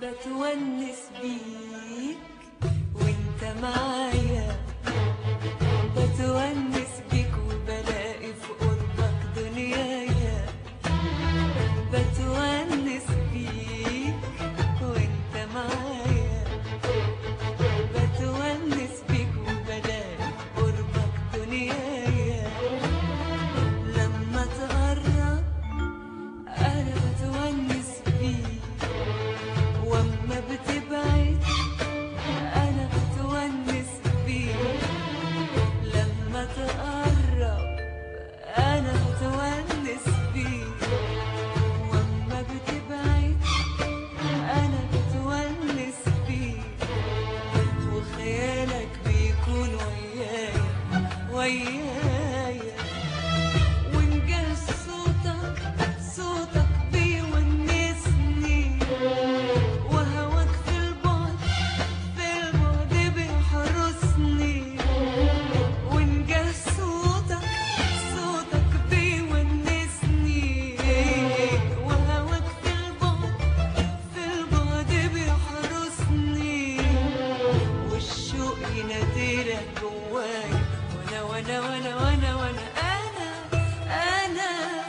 بتونس بيك وانت معايا بتونس بيك وبلاقي في قربك دنيايا بتونس بيك وانت معايا بتونس بيك وبلاقي في قربك دنيايا لما تغرب انا بتونس بيك واما بتبعد انا بتونس بيك لما تقرب انا بتونس بيك واما بتبعد انا بتونس بيك وخيالك بيكون ويايا ويايا ونجهز صوتك صوتك بيونسني وهواك في البعد في البعد بيحرسني ونجهز صوتك صوتك بيونسني وهواك في البعد في البعد بيحرسني والشوق يناديلك جوايا وانا وانا وانا وانا وانا انا انا